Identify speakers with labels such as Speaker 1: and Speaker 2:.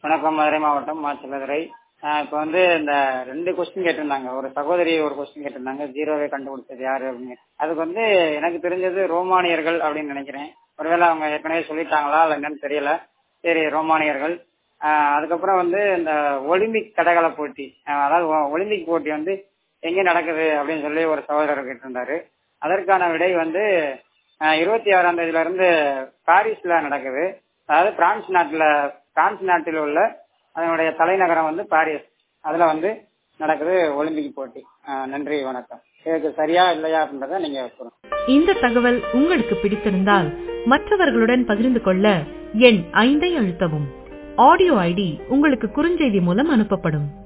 Speaker 1: வணக்கம் மதுரை மாவட்டம் மாச்சலதுரை இப்போ வந்து இந்த ரெண்டு கொஸ்டின் கேட்டிருந்தாங்க ஒரு சகோதரி ஒரு கொஸ்டின் கேட்டிருந்தாங்க ஜீரோவை கண்டுபிடிச்சது யாரு அப்படின்னு அதுக்கு வந்து எனக்கு தெரிஞ்சது ரோமானியர்கள் அப்படின்னு நினைக்கிறேன் ஒருவேளை அவங்க ஏற்கனவே சொல்லிட்டாங்களா இல்லை என்னன்னு தெரியல சரி ரோமானியர்கள் ஆஹ் அதுக்கப்புறம் வந்து இந்த ஒலிம்பிக் தடகள போட்டி ஆஹ் அதாவது ஒ- ஒலிம்பிக் போட்டி வந்து எங்க நடக்குது அப்படின்னு சொல்லி ஒரு சகோதரர் கேட்டிருந்தாரு அதற்கான விடை வந்து ஆஹ் இருபத்தி ஆறாம் தேதியில இருந்து பாரிஸ்ல நடக்குது அதாவது பிரான்ஸ் நாட்டுல பிரான்ஸ் நாட்டில் உள்ள அதனுடைய தலைநகரம் வந்து பாரிஸ் அதுல வந்து நடக்குது ஒலிம்பிக் போட்டி ஆஹ் நன்றி வணக்கம் இதுக்கு சரியா இல்லையா அப்படின்றத நீங்க கூறுங்க
Speaker 2: இந்த தகவல் உங்களுக்கு பிடித்திருந்தால் மற்றவர்களுடன் பகிர்ந்து கொள்ள எண் ஐந்தை அழுத்தவும் ஆடியோ ஐடி உங்களுக்கு குறுஞ்செய்தி மூலம் அனுப்பப்படும்